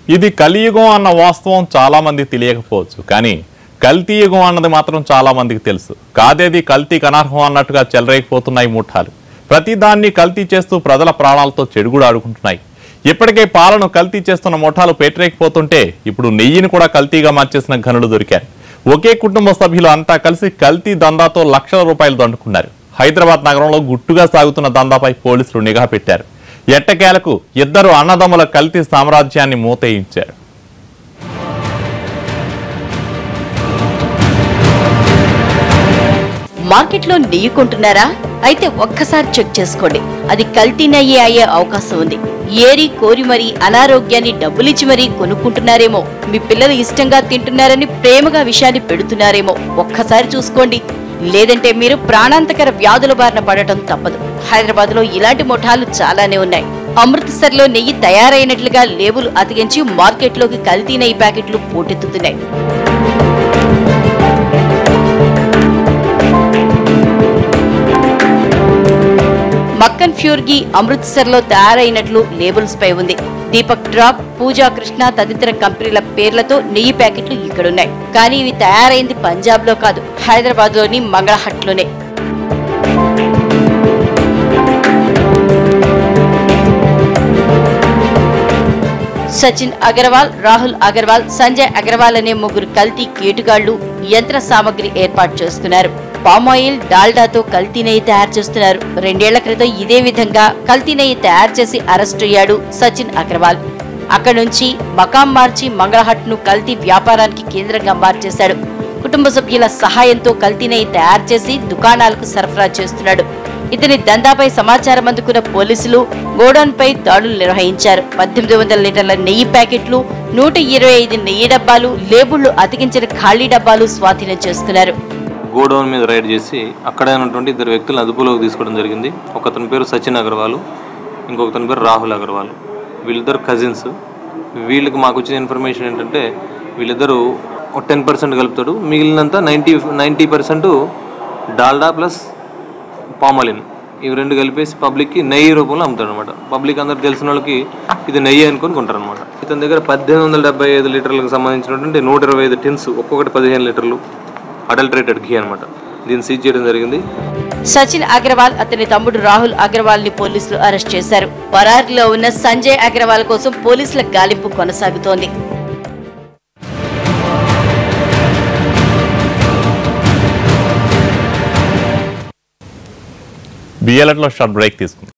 ఇది కలియుగం అన్న వాస్తవం చాలా మందికి తెలియకపోవచ్చు కానీ కల్తీ యుగం అన్నది మాత్రం చాలా మందికి తెలుసు కాదేది కల్తీకి అనర్హం అన్నట్టుగా చెలరేగిపోతున్నాయి ముఠాలు ప్రతి దాన్ని కల్తీ చేస్తూ ప్రజల ప్రాణాలతో చెడుగుడు ఆడుకుంటున్నాయి ఇప్పటికే పాలను కల్తీ చేస్తున్న ముఠాలు పేటరేకిపోతుంటే ఇప్పుడు నెయ్యిని కూడా కల్తీగా మార్చేసిన ఘనులు దొరికారు ఒకే కుటుంబ సభ్యులు అంతా కలిసి కల్తీ దందాతో లక్షల రూపాయలు దండుకున్నారు హైదరాబాద్ నగరంలో గుట్టుగా సాగుతున్న దందాపై పోలీసులు నిఘా పెట్టారు ఎట్టకేలకు ఇద్దరు అన్నదమ్ముల కల్తీ సామ్రాజ్యాన్ని మూతేయించారు మార్కెట్లో నెయ్యి కొంటున్నారా అయితే ఒక్కసారి చెక్ చేసుకోండి అది కల్తీ నెయ్యి అయ్యే అవకాశం ఉంది ఏరి కోరి మరీ అనారోగ్యాన్ని డబ్బులిచ్చి మరీ కొనుక్కుంటున్నారేమో మీ పిల్లలు ఇష్టంగా తింటున్నారని ప్రేమగా విషయాన్ని పెడుతున్నారేమో ఒక్కసారి చూసుకోండి లేదంటే మీరు ప్రాణాంతకర వ్యాధుల బారిన పడటం తప్పదు హైదరాబాద్ లో ఇలాంటి ముఠాలు చాలానే ఉన్నాయి అమృత్సర్ లో నెయ్యి తయారైనట్లుగా లేబుల్ అతికించి మార్కెట్లోకి కల్తీ నెయ్యి ప్యాకెట్లు పోటెత్తుతున్నాయి మక్కన్ ఫ్యూర్గి అమృత్సర్ లో తయారైనట్లు లేబుల్స్ పై ఉంది దీపక్ డ్రాప్ పూజా కృష్ణ తదితర కంపెనీల పేర్లతో నెయ్యి ప్యాకెట్లు ఇక్కడున్నాయి కానీ ఇవి తయారైంది పంజాబ్ లో కాదు హైదరాబాద్ లోని మంగళహట్ లోనే సచిన్ అగర్వాల్ రాహుల్ అగర్వాల్ సంజయ్ అగర్వాల్ అనే ముగ్గురు కల్తీ కేటుగాళ్లు యంత్ర సామగ్రి ఏర్పాటు చేస్తున్నారు పామాయిల్ డాల్డాతో కల్తీ నెయ్యి తయారు చేస్తున్నారు రెండేళ్ల క్రితం ఇదే విధంగా కల్తీ నెయ్యి తయారు చేసి అరెస్ట్ అయ్యాడు సచిన్ అగర్వాల్ అక్కడి నుంచి మకాం మార్చి మంగళహట్ ను కల్తీ వ్యాపారానికి కేంద్రంగా మార్చేశాడు కుటుంబ సభ్యుల సహాయంతో కల్తీ నెయ్యి తయారు చేసి దుకాణాలకు సరఫరా చేస్తున్నాడు ఇతని దందాపై సమాచారం అందుకున్న పోలీసులు గోడౌన్ పై దాడులు నిర్వహించారు పద్దెనిమిది వందల లీటర్ల నెయ్యి ప్యాకెట్లు నూట ఇరవై ఐదు నెయ్యి డబ్బాలు లేబుళ్లు అతికించిన ఖాళీ డబ్బాలు స్వాధీనం చేసుకున్నారు గోడౌన్ మీద రైడ్ చేసి అక్కడే ఉన్నటువంటి ఇద్దరు వ్యక్తులను అదుపులోకి తీసుకోవడం జరిగింది ఒకతని పేరు సచిన్ అగర్వాల్ ఇంకొకతని పేరు రాహుల్ అగర్వాల్ వీళ్ళిద్దరు కజిన్స్ వీళ్ళకి మాకు వచ్చిన ఇన్ఫర్మేషన్ ఏంటంటే వీళ్ళిద్దరూ ఒక టెన్ పర్సెంట్ కలుపుతాడు మిగిలినంత ninety ninety percent Dalda plus palmolein ఇవి రెండు కలిపేసి పబ్లిక్కి నెయ్యి రూపంలో అమ్ముతాడు అనమాట పబ్లిక్ అందరు తెలిసిన వాళ్ళకి ఇది నెయ్యి అనుకొని కొంటారు అనమాట ఇతని దగ్గర పద్దెనిమిది వందల డెబ్బై ఐదు లీటర్లకు సంబంధించినటువంటి నూట ఇరవై ఐదు టిన్స్ ఒక్కొక్కటి పదిహేను లీటర్లు అడల్ట్రేటెడ్ ఘీ అనమాట దీన్ని సీజ్ చేయడం జరిగింది సచిన్ అగర్వాల్ అతని తమ్ముడు రాహుల్ అగర్వాల్ ని పోలీసులు అరెస్ట్ చేశారు పరారీలో ఉన్న సంజయ్ అగర్వాల్ కోసం పోలీసుల గాలింపు కొనసాగుతోంది బిఎల్ఎట్లో షార్ట్ బ్రేక్ తీసుకుంది